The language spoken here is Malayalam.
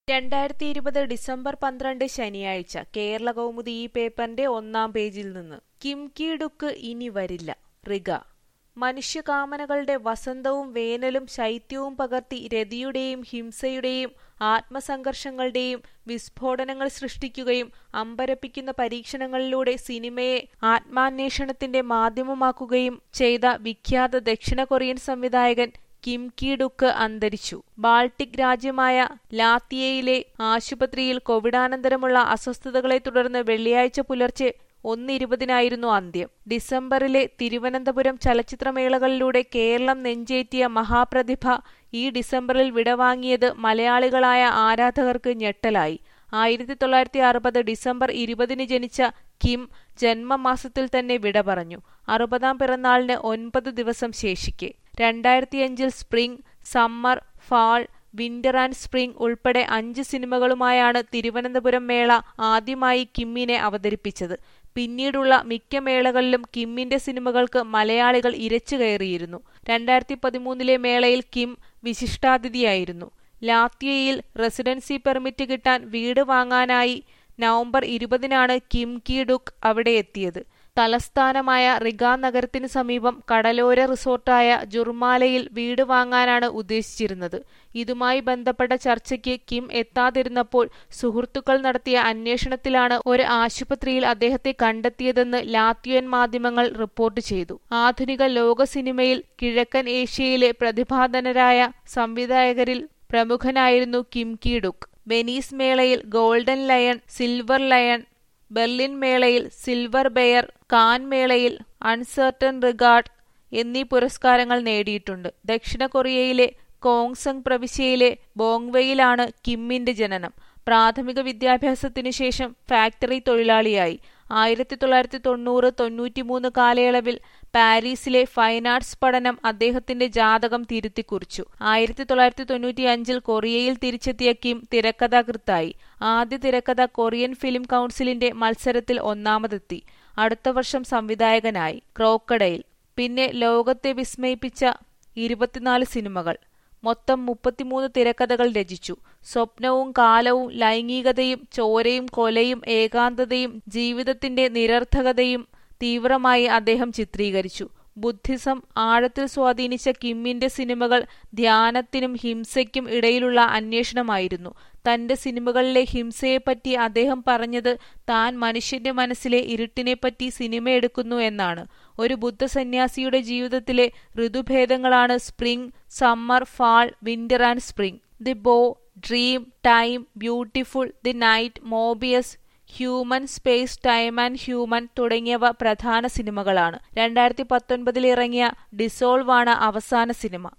രണ്ടായിരത്തി ഇരുപത് ഡിസംബർ പന്ത്രണ്ട് ശനിയാഴ്ച കേരള കൗമുദി ഈ പേപ്പറിന്റെ ഒന്നാം പേജിൽ നിന്ന് കിം കി ഡുക്ക് ഇനി വരില്ല റിഗ മനുഷ്യകാമനകളുടെ വസന്തവും വേനലും ശൈത്യവും പകർത്തി രതിയുടെയും ഹിംസയുടെയും ആത്മസംഘർഷങ്ങളുടെയും വിസ്ഫോടനങ്ങൾ സൃഷ്ടിക്കുകയും അമ്പരപ്പിക്കുന്ന പരീക്ഷണങ്ങളിലൂടെ സിനിമയെ ആത്മാന്വേഷണത്തിന്റെ മാധ്യമമാക്കുകയും ചെയ്ത വിഖ്യാത ദക്ഷിണ കൊറിയൻ സംവിധായകൻ കിം കി ഡുക്ക് അന്തരിച്ചു ബാൾട്ടിക് രാജ്യമായ ലാത്തിയയിലെ ആശുപത്രിയിൽ കോവിഡാനന്തരമുള്ള അസ്വസ്ഥതകളെ തുടർന്ന് വെള്ളിയാഴ്ച പുലർച്ചെ ഒന്നിരുപതിനായിരുന്നു അന്ത്യം ഡിസംബറിലെ തിരുവനന്തപുരം ചലച്ചിത്രമേളകളിലൂടെ കേരളം നെഞ്ചേറ്റിയ മഹാപ്രതിഭ ഈ ഡിസംബറിൽ വിടവാങ്ങിയത് മലയാളികളായ ആരാധകർക്ക് ഞെട്ടലായി ആയിരത്തി തൊള്ളായിരത്തി അറുപത് ഡിസംബർ ഇരുപതിന് ജനിച്ച കിം ജന്മമാസത്തിൽ തന്നെ വിട പറഞ്ഞു അറുപതാം പിറന്നാളിന് ഒൻപത് ദിവസം ശേഷിക്കെ രണ്ടായിരത്തിയഞ്ചിൽ spring summer fall winter and spring ഉൾപ്പെടെ അഞ്ച് സിനിമകളുമായാണ് തിരുവനന്തപുരം മേള ആദ്യമായി കിമ്മിനെ അവതരിപ്പിച്ചത് പിന്നീടുള്ള മിക്ക മേളകളിലും കിമ്മിന്റെ സിനിമകൾക്ക് മലയാളികൾ ഇരച്ചു കയറിയിരുന്നു രണ്ടായിരത്തി പതിമൂന്നിലെ മേളയിൽ കിം വിശിഷ്ടാതിഥിയായിരുന്നു ലാത്വിയയിൽ റെസിഡൻസി പെർമിറ്റ് കിട്ടാൻ വീട് വാങ്ങാനായി നവംബർ ഇരുപതിനാണ് കിം കി ഡുക്ക് അവിടെ എത്തിയത് തലസ്ഥാനമായ റിഗ നഗരത്തിനു സമീപം കടലോര റിസോർട്ടായ ജുർമാലയിൽ വീട് വാങ്ങാനാണ് ഉദ്ദേശിച്ചിരുന്നത് ഇതുമായി ബന്ധപ്പെട്ട ചർച്ചയ്ക്ക് കിം എത്താതിരുന്നപ്പോൾ സുഹൃത്തുക്കൾ നടത്തിയ അന്വേഷണത്തിലാണ് ഒരു ആശുപത്രിയിൽ അദ്ദേഹത്തെ കണ്ടെത്തിയതെന്ന് ലാത്വിയൻ മാധ്യമങ്ങൾ റിപ്പോർട്ട് ചെയ്തു ആധുനിക ലോക സിനിമയിൽ കിഴക്കൻ ഏഷ്യയിലെ പ്രതിഭാധനരായ സംവിധായകരിൽ പ്രമുഖനായിരുന്നു കിം കി ഡുക്ക് വെനീസ് മേളയിൽ golden lion silver lion Berlin മേളയിൽ സിൽവർ ബെയർ കാൻ മേളയിൽ അൺസർട്ടൺ റിഗാർഡ് എന്നീ പുരസ്കാരങ്ങൾ നേടിയിട്ടുണ്ട് ദക്ഷിണ കൊറിയയിലെ കോങ്സങ് പ്രവിശ്യയിലെ ബോങ്വെയിലാണ് കിമ്മിന്റെ ജനനം പ്രാഥമിക വിദ്യാഭ്യാസത്തിനു ശേഷം ഫാക്ടറി തൊഴിലാളിയായി ആയിരത്തി തൊള്ളായിരത്തി തൊണ്ണൂറ് തൊണ്ണൂറ്റിമൂന്ന് കാലയളവിൽ പാരീസിലെ ഫൈൻ ആർട്സ് പഠനം അദ്ദേഹത്തിന്റെ ജാതകം തിരുത്തിക്കുറിച്ചു ആയിരത്തി തൊള്ളായിരത്തി തൊണ്ണൂറ്റി അഞ്ചിൽ കൊറിയയിൽ തിരിച്ചെത്തിയ കിം തിരക്കഥാകൃത്തായി ആദ്യ തിരക്കഥ കൊറിയൻ ഫിലിം കൗൺസിലിന്റെ മത്സരത്തിൽ ഒന്നാമതെത്തി അടുത്ത വർഷം സംവിധായകനായി ക്രോക്കഡൈൽ പിന്നെ ലോകത്തെ വിസ്മയിപ്പിച്ച ഇരുപത്തിനാല് സിനിമകൾ മൊത്തം മുപ്പത്തിമൂന്ന് തിരക്കഥകൾ രചിച്ചു സ്വപ്നവും കാലവും ലൈംഗികതയും ചോരയും കൊലയും ഏകാന്തതയും ജീവിതത്തിന്റെ നിരർത്ഥകതയും തീവ്രമായി അദ്ദേഹം ചിത്രീകരിച്ചു ബുദ്ധിസം ആഴത്തിൽ സ്വാധീനിച്ച കിമ്മിന്റെ സിനിമകൾ ധ്യാനത്തിനും ഹിംസയ്ക്കും ഇടയിലുള്ള അന്വേഷണമായിരുന്നു തന്റെ സിനിമകളിലെ ഹിംസയെപ്പറ്റി അദ്ദേഹം പറഞ്ഞത് താൻ മനുഷ്യന്റെ മനസ്സിലെ ഇരുട്ടിനെപ്പറ്റി സിനിമയെടുക്കുന്നു എന്നാണ് ഒരു ബുദ്ധസന്യാസിയുടെ ജീവിതത്തിലെ ഋതുഭേദങ്ങളാണ് spring summer fall winter and spring the bow dream time beautiful the night Moebius human space time and human തുടങ്ങിയവ പ്രധാന സിനിമകളാണ് രണ്ടായിരത്തി പത്തൊൻപതിൽ ഇറങ്ങിയ ഡിസോൾവ് ആണ് അവസാന സിനിമ